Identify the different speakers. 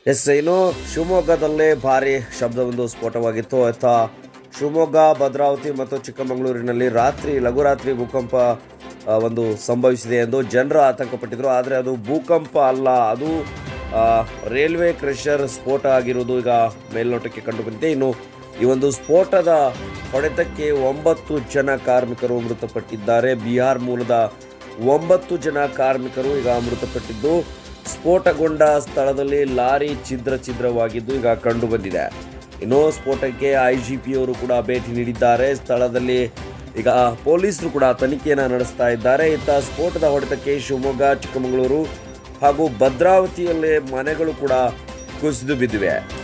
Speaker 1: S ಇನ್ನು ಶಿವಮೊಗ್ಗದಲ್ಲೇ ಭಾರಿ ಶಬ್ದವೊಂದು ಸ್ಫೋಟವಾಗಿತ್ತು ಆಯ್ತಾ ಶಿವಮೊಗ್ಗ ಭದ್ರಾವತಿ ಮತ್ತು ಚಿಕ್ಕಮಗಳೂರಿನಲ್ಲಿ ರಾತ್ರಿ ಲಘುರಾತ್ರಿ ಭೂಕಂಪ ಆ, ಒಂದು ಸಂಭವಿಸಿದೆ ಎಂದು ಜನರು ಆತಂಕಪಟ್ಟಿದ್ರು ಆದರೆ ಅದು ಭೂಕಂಪ ಅಲ್ಲ ಅದು ಆ, ರೈಲ್ವೆ ಕ್ರೆಷರ್ ಸ್ಫೋಟ ಆಗಿರುವುದು ಈಗ ಮೇಲ್ನೋಟಕ್ಕೆ ಕಂಡು ಬಂದಿದೆ ಇನ್ನು ಈ ಒಂದು ಸ್ಫೋಟದ ಹೊಡೆತಕ್ಕೆ ಒಂಬತ್ತು ಜನ ಕಾರ್ಮಿಕರು ಮೃತಪಟ್ಟಿದ್ದಾರೆ ಬಿಹಾರ್ ಮೂಲದ ಒಂಬತ್ತು ಜನ ಕಾರ್ಮಿಕರು ಈಗ ಮೃತಪಟ್ಟಿದ್ದು ಸ್ಫೋಟಗೊಂಡ ಸ್ಥಳದಲ್ಲಿ ಲಾರಿ ಛಿದ್ರ ಛಿದ್ರವಾಗಿದ್ದು ಈಗ ಕಂಡು ಬಂದಿದೆ ಇನ್ನು ಸ್ಫೋಟಕ್ಕೆ ಐ ಜಿ ಪಿ ಅವರು ಕೂಡ ಭೇಟಿ ನೀಡಿದ್ದಾರೆ ಸ್ಥಳದಲ್ಲಿ ಈಗ ಪೊಲೀಸರು ಕೂಡ ತನಿಖೆಯನ್ನು ನಡೆಸ್ತಾ ಇದ್ದಾರೆ ಇತ್ತ ಸ್ಫೋಟದ ಹೊಡೆತಕ್ಕೆ ಶಿವಮೊಗ್ಗ ಚಿಕ್ಕಮಗಳೂರು ಹಾಗೂ ಭದ್ರಾವತಿಯಲ್ಲಿ ಮನೆಗಳು ಕೂಡ ಕುಸಿದು ಬಿದ್ದಿವೆ